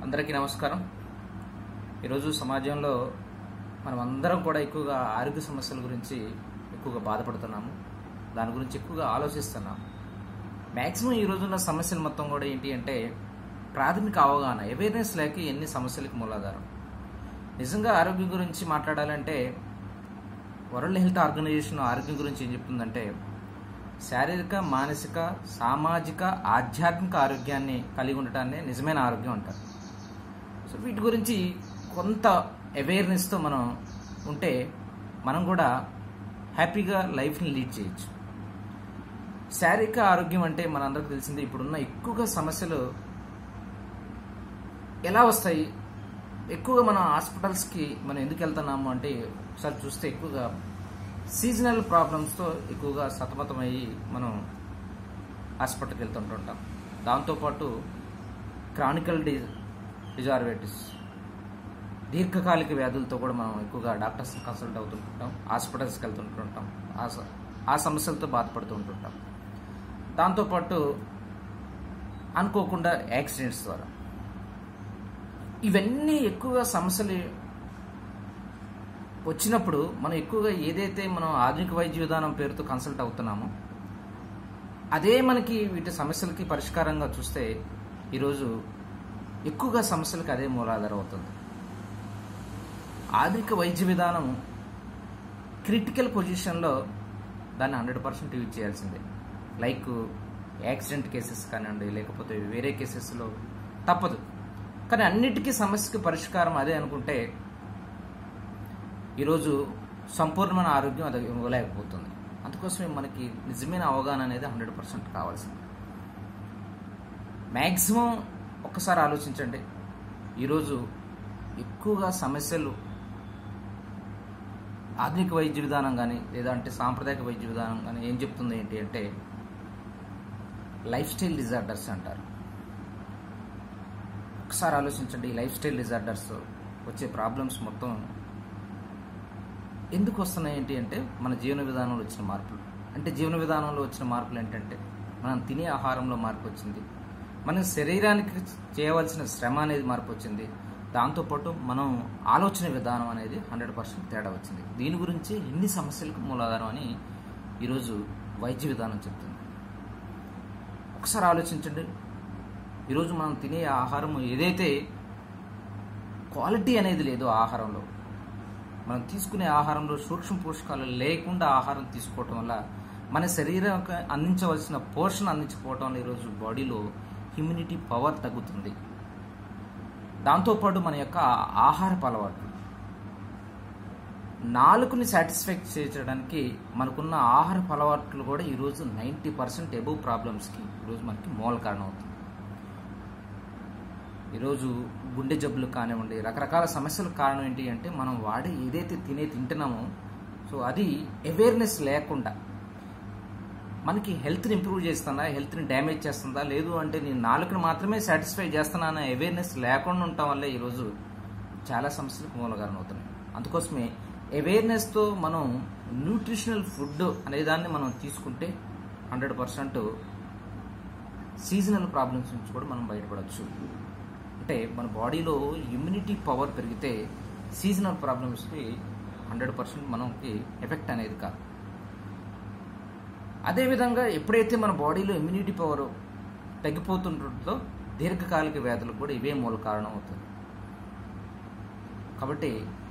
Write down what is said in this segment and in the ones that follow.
అందరికీ నమస్కారం ఈరోజు సమాజంలో మనం అందరం కూడా ఎక్కువగా ఆరోగ్య సమస్యల గురించి ఎక్కువగా బాధపడుతున్నాము దాని గురించి ఎక్కువగా ఆలోచిస్తున్నాము మ్యాక్సిమం ఈ రోజున్న సమస్యలు మొత్తం కూడా ఏంటి అంటే ప్రాథమిక అవగాహన అవేర్నెస్ లేక ఎన్ని సమస్యలకు మూలాధారం నిజంగా ఆరోగ్యం గురించి మాట్లాడాలంటే వరల్డ్ హెల్త్ ఆర్గనైజేషన్ ఆరోగ్యం గురించి ఏం చెప్తుందంటే శారీరక మానసిక సామాజిక ఆధ్యాత్మిక ఆరోగ్యాన్ని కలిగి ఉండటాన్ని నిజమైన ఆరోగ్యం అంటారు సో వీటి గురించి కొంత అవేర్నెస్తో మనం ఉంటే మనం కూడా హ్యాపీగా లైఫ్ని లీడ్ చేయొచ్చు శారీరక ఆరోగ్యం అంటే మనందరికీ తెలిసింది ఇప్పుడున్న ఎక్కువగా సమస్యలు ఎలా వస్తాయి ఎక్కువగా మన హాస్పిటల్స్కి మనం ఎందుకు వెళ్తున్నాము అంటే ఒకసారి చూస్తే ఎక్కువగా సీజనల్ ప్రాబ్లమ్స్తో ఎక్కువగా సతమతమయ్యి మనం హాస్పిటల్కి వెళ్తుంటుంటాం దాంతోపాటు క్రానికల్ డి డిజార్వేటిస్ దీర్ఘకాలిక వ్యాధులతో కూడా మనం ఎక్కువగా డాక్టర్స్ని కన్సల్ట్ అవుతుంటుంటాం హాస్పిటల్స్కి వెళ్తుంటుంటాం ఆ స- ఆ సమస్యలతో బాధపడుతూ ఉంటుంటాం దాంతోపాటు అనుకోకుండా యాక్సిడెంట్స్ ద్వారా ఇవన్నీ ఎక్కువగా సమస్యలు వచ్చినప్పుడు మనం ఎక్కువగా ఏదైతే మనం ఆధునిక వైద్య విధానం పేరుతో కన్సల్ట్ అవుతున్నామో అదే మనకి వీటి సమస్యలకి పరిష్కారంగా చూస్తే ఈరోజు ఎక్కువగా సమస్యలకు అదే మూలాధారం అవుతుంది ఆధునిక వైద్య విధానం క్రిటికల్ పొజిషన్లో దాన్ని హండ్రెడ్ పర్సెంట్ యూజ్ చేయాల్సిందే లైక్ యాక్సిడెంట్ కేసెస్ కానివ్వండి లేకపోతే వేరే కేసెస్లో తప్పదు కానీ అన్నిటికీ సమస్యకి పరిష్కారం అదే అనుకుంటే ఈరోజు సంపూర్ణమైన ఆరోగ్యం అది ఇవ్వలేకపోతుంది అందుకోసమే మనకి నిజమైన అవగాహన అనేది హండ్రెడ్ పర్సెంట్ కావాల్సింది మ్యాక్సిమం ఒక్కసారి ఆలోచించండి ఈరోజు ఎక్కువగా సమస్యలు ఆధునిక వైద్య విధానం కానీ లేదా అంటే సాంప్రదాయక వైద్య విధానం కానీ ఏం చెప్తుంది ఏంటి అంటే లైఫ్ స్టైల్ డిజార్డర్స్ అంటారు ఒకసారి ఆలోచించండి ఈ లైఫ్ స్టైల్ డిజార్డర్స్ వచ్చే ప్రాబ్లమ్స్ మొత్తం ఎందుకు వస్తున్నాయి ఏంటి అంటే మన జీవన విధానంలో వచ్చిన మార్పులు అంటే జీవన విధానంలో వచ్చిన మార్పులు ఏంటంటే మనం తినే ఆహారంలో మార్పు వచ్చింది మన శరీరానికి చేయవలసిన శ్రమ అనేది మార్పు వచ్చింది దాంతోపాటు మనం ఆలోచన విధానం అనేది హండ్రెడ్ పర్సెంట్ తేడా వచ్చింది దీని గురించి ఇన్ని సమస్యలకు మూలాధారం అని ఈరోజు వైద్య విధానం చెప్తుంది ఒకసారి ఆలోచించండి ఈరోజు మనం తినే ఆహారం ఏదైతే క్వాలిటీ అనేది లేదో ఆహారంలో మనం తీసుకునే ఆహారంలో సూక్ష్మ పోషకాలు లేకుండా ఆహారం తీసుకోవటం వల్ల మన శరీరం అందించవలసిన పోషణ అందించకపోవటం వల్ల ఈరోజు బాడీలో ఇమ్యూనిటీ పవర్ తగ్గుతుంది దాంతోపాటు మన యొక్క ఆహారపు అలవాట్లు నాలుగుని సాటిస్ఫై చేయడానికి మనకున్న ఆహారపు అలవాట్లు కూడా ఈరోజు నైంటీ పర్సెంట్ ఎబవ్ ప్రాబ్లమ్స్కి ఈరోజు మనకి మూల కారణం అవుతుంది ఈరోజు గుండె జబ్బులు కానివ్వండి రకరకాల సమస్యలకు కారణం ఏంటి అంటే మనం వాడే ఏదైతే తినే తింటున్నామో సో అది అవేర్నెస్ లేకుండా మనకి హెల్త్ని ఇంప్రూవ్ చేస్తుందా హెల్త్ని డ్యామేజ్ చేస్తుందా లేదు అంటే నేను నాలుగుని మాత్రమే సాటిస్ఫై చేస్తున్నా అనే అవేర్నెస్ లేకుండా ఉండటం వల్లే ఈరోజు చాలా సమస్యలకు మూల కారణం అవుతున్నాయి అందుకోసమే అవేర్నెస్తో మనం న్యూట్రిషనల్ ఫుడ్ అనే దాన్ని మనం తీసుకుంటే హండ్రెడ్ పర్సెంట్ సీజనల్ ప్రాబ్లమ్స్ నుంచి కూడా మనం బయటపడవచ్చు అంటే మన బాడీలో ఇమ్యూనిటీ పవర్ పెరిగితే సీజనల్ ప్రాబ్లమ్స్కి హండ్రెడ్ పర్సెంట్ మనకి ఎఫెక్ట్ అనేది కాదు అదేవిధంగా ఎప్పుడైతే మన బాడీలో ఇమ్యూనిటీ పవర్ తగ్గిపోతుంటుందో దీర్ఘకాలిక వ్యాధులకు కూడా ఇవే మూల కారణం అవుతుంది కాబట్టి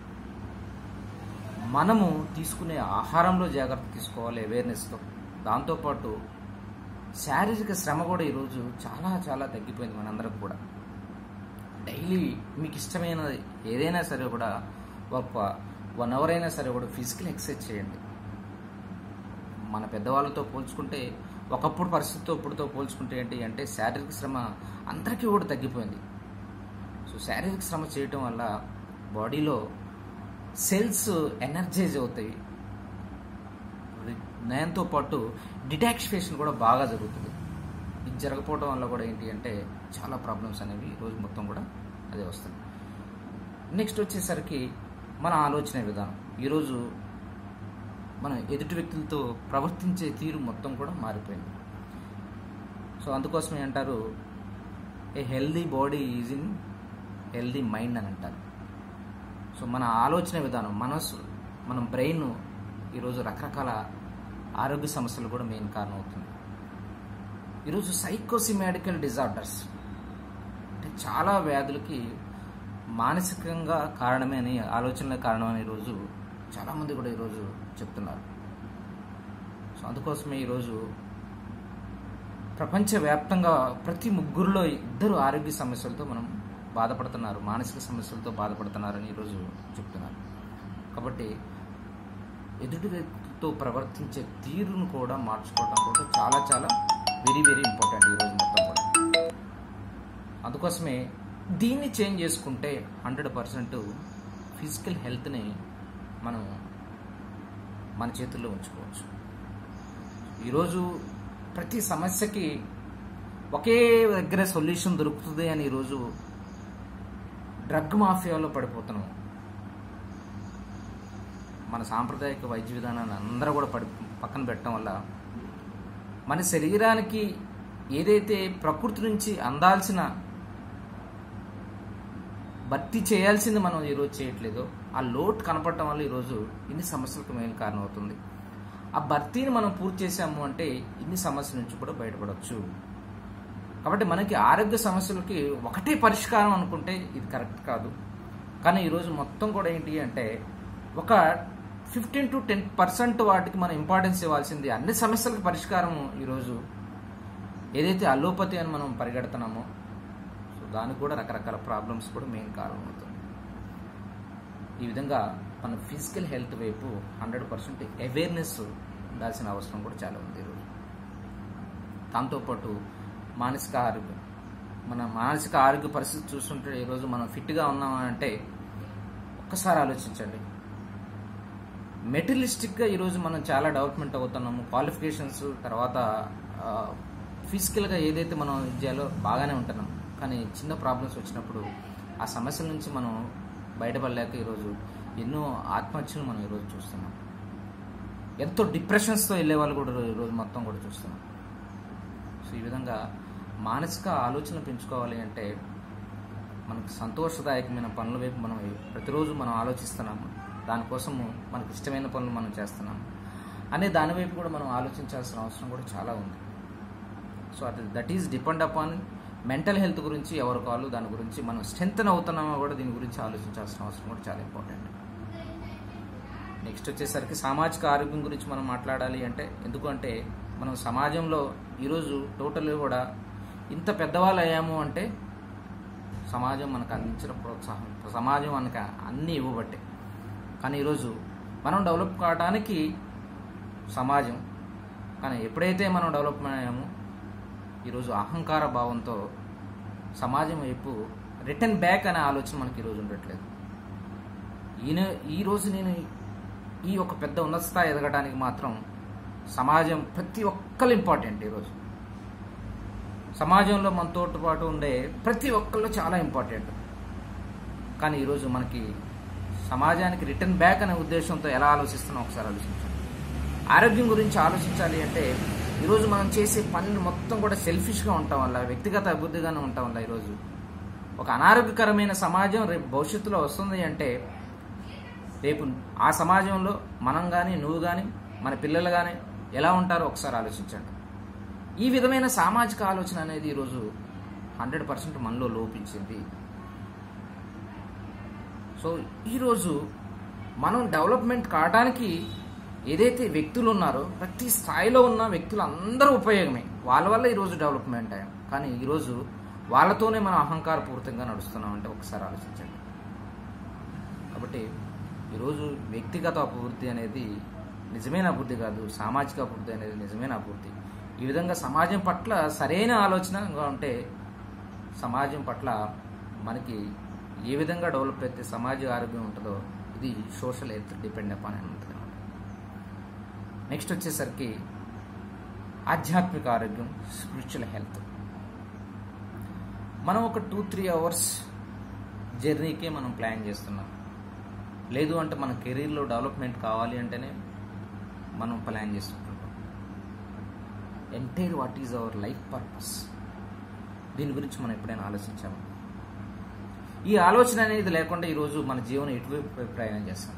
మనము తీసుకునే ఆహారంలో జాగ్రత్త తీసుకోవాలి అవేర్నెస్తో దాంతోపాటు శారీరక శ్రమ కూడా ఈరోజు చాలా చాలా తగ్గిపోయింది మనందరికి కూడా డైలీ మీకు ఇష్టమైన ఏదైనా సరే కూడా ఒక వన్ అవర్ అయినా సరే కూడా ఫిజికల్ ఎక్సర్సైజ్ చేయండి మన పెద్దవాళ్ళతో పోల్చుకుంటే ఒకప్పుడు పరిస్థితితో ఇప్పుడుతో పోల్చుకుంటే ఏంటి అంటే శారీరక శ్రమ అందరికీ కూడా తగ్గిపోయింది సో శారీరక శ్రమ చేయటం వల్ల బాడీలో సెల్స్ ఎనర్జైజ్ అవుతాయి దాంతో పాటు డిటాక్సిఫేషన్ కూడా బాగా జరుగుతుంది ఇది జరగకపోవడం వల్ల కూడా ఏంటి అంటే చాలా ప్రాబ్లమ్స్ అనేవి ఈ రోజు మొత్తం కూడా అదే వస్తుంది నెక్స్ట్ వచ్చేసరికి మన ఆలోచన విధానం ఈరోజు మనం ఎదుటి వ్యక్తులతో ప్రవర్తించే తీరు మొత్తం కూడా మారిపోయింది సో అందుకోసమే అంటారు a healthy body is in healthy mind అని అంటారు సో మన ఆలోచన విధానం మనసు మన బ్రెయిన్ ఈరోజు రకరకాల ఆరోగ్య సమస్యలు కూడా మెయిన్ కారణం అవుతుంది ఈరోజు సైకోసిమాడికల్ డిజార్డర్స్ అంటే చాలా వ్యాధులకి మానసికంగా కారణమే అని ఆలోచనలే కారణమని ఈరోజు చాలామంది కూడా ఈరోజు చెప్తున్నారు సో అందుకోసమే ఈరోజు ప్రపంచవ్యాప్తంగా ప్రతి ముగ్గురులో ఇద్దరు ఆరోగ్య సమస్యలతో మనం బాధపడుతున్నారు మానసిక సమస్యలతో బాధపడుతున్నారని ఈరోజు చెప్తున్నారు కాబట్టి ఎదుటి వ్యక్తితో ప్రవర్తించే తీరును కూడా మార్చుకోవడం కూడా చాలా చాలా వెరీ వెరీ ఇంపార్టెంట్ ఈరోజు మొత్తం కూడా అందుకోసమే దీన్ని చేంజ్ చేసుకుంటే హండ్రెడ్ పర్సెంట్ ఫిజికల్ హెల్త్ని మనం మన చేతుల్లో ఉంచుకోవచ్చు ఈరోజు ప్రతి సమస్యకి ఒకే దగ్గర సొల్యూషన్ దొరుకుతుంది అని ఈరోజు డ్రగ్ మాఫియాలో పడిపోతున్నాం మన సాంప్రదాయక వైద్య విధానాన్ని అందరూ కూడా పడి పక్కన పెట్టడం వల్ల మన శరీరానికి ఏదైతే ప్రకృతి నుంచి అందాల్సిన భర్తీ చేయాల్సింది మనం ఈరోజు చేయట్లేదో ఆ లోటు కనపడటం వల్ల ఈరోజు ఇన్ని సమస్యలకు మెయిన్ కారణం అవుతుంది ఆ భర్తీని మనం పూర్తి చేసాము అంటే ఇన్ని సమస్యల నుంచి కూడా బయటపడవచ్చు కాబట్టి మనకి ఆరోగ్య సమస్యలకి ఒకటే పరిష్కారం అనుకుంటే ఇది కరెక్ట్ కాదు కానీ ఈరోజు మొత్తం కూడా ఏంటి అంటే ఒక ఫిఫ్టీన్ టు టెన్ పర్సెంట్ వాటికి మనం ఇంపార్టెన్స్ ఇవ్వాల్సింది అన్ని సమస్యలకు పరిష్కారం ఈరోజు ఏదైతే అలోపతి అని మనం పరిగెడుతున్నామో సో దానికి కూడా రకరకాల ప్రాబ్లమ్స్ కూడా మెయిన్ కారణం అవుతుంది ఈ విధంగా మన ఫిజికల్ హెల్త్ వైపు హండ్రెడ్ పర్సెంట్ అవేర్నెస్ ఉండాల్సిన అవసరం కూడా చాలా ఉంది ఈరోజు దాంతోపాటు మానసిక ఆరోగ్యం మన మానసిక ఆరోగ్య పరిస్థితి చూస్తుంటే ఈరోజు మనం ఫిట్గా ఉన్నామంటే ఒక్కసారి ఆలోచించండి మెటీరియలిస్టిక్గా ఈరోజు మనం చాలా డెవలప్మెంట్ అవుతున్నాము క్వాలిఫికేషన్స్ తర్వాత ఫిజికల్గా ఏదైతే మనం చేయాలో బాగానే ఉంటున్నాం కానీ చిన్న ప్రాబ్లమ్స్ వచ్చినప్పుడు ఆ సమస్యల నుంచి మనం బయటపడలేక ఈరోజు ఎన్నో ఆత్మహత్యలు మనం ఈరోజు చూస్తున్నాం ఎంతో డిప్రెషన్స్తో వెళ్ళే వాళ్ళు కూడా ఈరోజు మొత్తం కూడా చూస్తున్నాం సో ఈ విధంగా మానసిక ఆలోచన పెంచుకోవాలి అంటే మనకు సంతోషదాయకమైన పనుల వైపు మనం ప్రతిరోజు మనం ఆలోచిస్తున్నాము దానికోసము మనకు ఇష్టమైన పనులు మనం చేస్తున్నాము అనే దాని వైపు కూడా మనం ఆలోచించాల్సిన అవసరం కూడా చాలా ఉంది సో అది that is depend upon mental health గురించి ఎవరు కాళ్ళు దాని గురించి మనం స్ట్రెంగ్తన్ అవుతున్నామో కూడా దీని గురించి ఆలోచించాల్సిన అవసరం కూడా చాలా ఇంపార్టెంట్ నెక్స్ట్ వచ్చేసరికి సామాజిక ఆరోగ్యం గురించి మనం మాట్లాడాలి అంటే ఎందుకంటే మనం సమాజంలో ఈరోజు టోటల్ కూడా ఇంత పెద్దవాళ్ళు అయ్యాము అంటే సమాజం మనకు అందించిన ప్రోత్సాహం సమాజం మనకు అన్నీ ఇవ్వబట్టే కానీ ఈరోజు మనం డెవలప్ కావడానికి సమాజం కానీ ఎప్పుడైతే మనం డెవలప్ అయ్యామో ఈరోజు అహంకార భావంతో సమాజం వైపు రిటర్న్ బ్యాక్ అనే ఆలోచన మనకి ఈరోజు ఉండట్లేదు ఈయన ఈరోజు నేను ఈ ఒక పెద్ద ఉన్నత స్థాయి ఎదగడానికి మాత్రం సమాజం ప్రతి ఒక్కరు ఇంపార్టెంట్ ఈరోజు సమాజంలో మనతో పాటు ఉండే ప్రతి ఒక్కళ్ళు చాలా ఇంపార్టెంట్ కానీ ఈరోజు మనకి సమాజానికి రిటర్న్ బ్యాక్ అనే ఉద్దేశంతో ఎలా ఆలోచిస్తున్నాం ఒకసారి ఆలోచించండి ఆరోగ్యం గురించి ఆలోచించాలి అంటే ఈరోజు మనం చేసే పనులు మొత్తం కూడా సెల్ఫిష్గా ఉండటం వల్ల వ్యక్తిగత అభివృద్ధిగానే ఉండటం వల్ల ఈరోజు ఒక అనారోగ్యకరమైన సమాజం రేపు భవిష్యత్తులో వస్తుంది అంటే రేపు ఆ సమాజంలో మనం కానీ నువ్వు కానీ మన పిల్లలు కానీ ఎలా ఉంటారో ఒకసారి ఆలోచించండి ఈ విధమైన సామాజిక ఆలోచన అనేది ఈరోజు హండ్రెడ్ పర్సెంట్ మనలో లోపించింది సో ఈరోజు మనం డెవలప్మెంట్ కావడానికి ఏదైతే వ్యక్తులు ఉన్నారో ప్రతి స్థాయిలో ఉన్న వ్యక్తులు అందరూ ఉపయోగమే వాళ్ళ వల్ల ఈరోజు డెవలప్మెంట్ అయ్యాం కానీ ఈరోజు వాళ్ళతోనే మనం అహంకారపూరితంగా నడుస్తున్నాం అంటే ఒకసారి ఆలోచించండి కాబట్టి ఈరోజు వ్యక్తిగత అభివృద్ధి అనేది నిజమైన అభివృద్ధి కాదు సామాజిక అభివృద్ధి అనేది నిజమైన అభివృద్ధి ఈ విధంగా సమాజం పట్ల సరైన ఆలోచనగా ఉంటే సమాజం పట్ల మనకి ఏ విధంగా డెవలప్ అయితే సమాజ ఆరోగ్యం ఉంటుందో ఇది సోషల్ హెల్త్ డిపెండ్ అపాన్ అని ఉంటుంది అనమాట నెక్స్ట్ వచ్చేసరికి ఆధ్యాత్మిక ఆరోగ్యం స్పిరిచువల్ హెల్త్ మనం ఒక టూ త్రీ అవర్స్ జర్నీకే మనం ప్లాన్ చేస్తున్నాం లేదు అంటే మన కెరీర్లో డెవలప్మెంట్ కావాలి అంటేనే మనం ప్లాన్ చేసుకుంటుంటాం entire what is our life purpose దీని గురించి మనం ఎప్పుడైనా ఆలోచించాము ఈ ఆలోచన అనేది లేకుండా ఈరోజు మన జీవనం ఎటువైపు ప్రయాణం చేస్తాం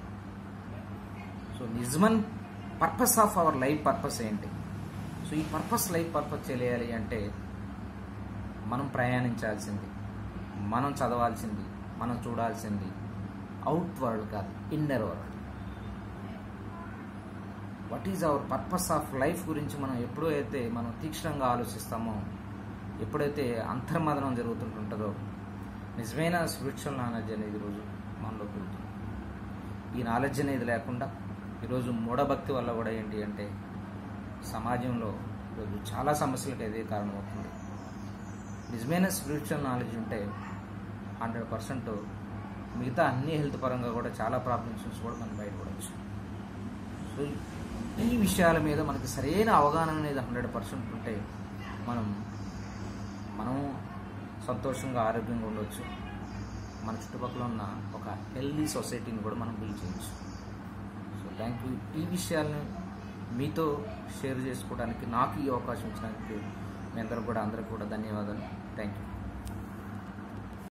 సో నిజమన్ purpose of our life purpose ఏంటి సో ఈ పర్పస్ లైఫ్ పర్పస్ తెలియాలి అంటే మనం ప్రయాణించాల్సింది మనం చదవాల్సింది మనం చూడాల్సింది అవుట్ వరల్డ్ కాదు inner world what is our purpose of life గురించి మనం ఎప్పుడైతే మనం తీక్షణంగా ఆలోచిస్తామో ఎప్పుడైతే అంతర్మదనం జరుగుతుంటుంటుందో నిజమైన స్పిరిచువల్ నాలెడ్జ్ అనేది ఈరోజు మనలోకి వెళ్తుంది ఈ నాలెడ్జ్ అనేది లేకుండా ఈరోజు మూఢభక్తి వల్ల కూడా ఏంటి అంటే సమాజంలో ఈరోజు చాలా సమస్యలకు అదే కారణమవుతుంది నిజమైన స్పిరిచువల్ నాలెడ్జ్ ఉంటే హండ్రెడ్ పర్సెంట్ మిగతా అన్ని హెల్త్ పరంగా కూడా చాలా ప్రాబ్లమ్స్ నుంచి కూడా మనం బయటపడవచ్చు సో ఈ విషయాల మీద మనకి సరైన అవగాహన అనేది హండ్రెడ్ పర్సెంట్ ఉంటే మనం మనం సంతోషంగా ఆరోగ్యంగా ఉండవచ్చు మన చుట్టుపక్కల ఉన్న ఒక హెల్దీ సొసైటీని కూడా మనం బిల్డ్ చేయొచ్చు సో థ్యాంక్ యూ ఈ విషయాలను మీతో షేర్ చేసుకోవడానికి నాకు ఈ అవకాశం ఇచ్చినందుకు మీ అందరూ కూడా అందరికి కూడా ధన్యవాదాలు థ్యాంక్ యూ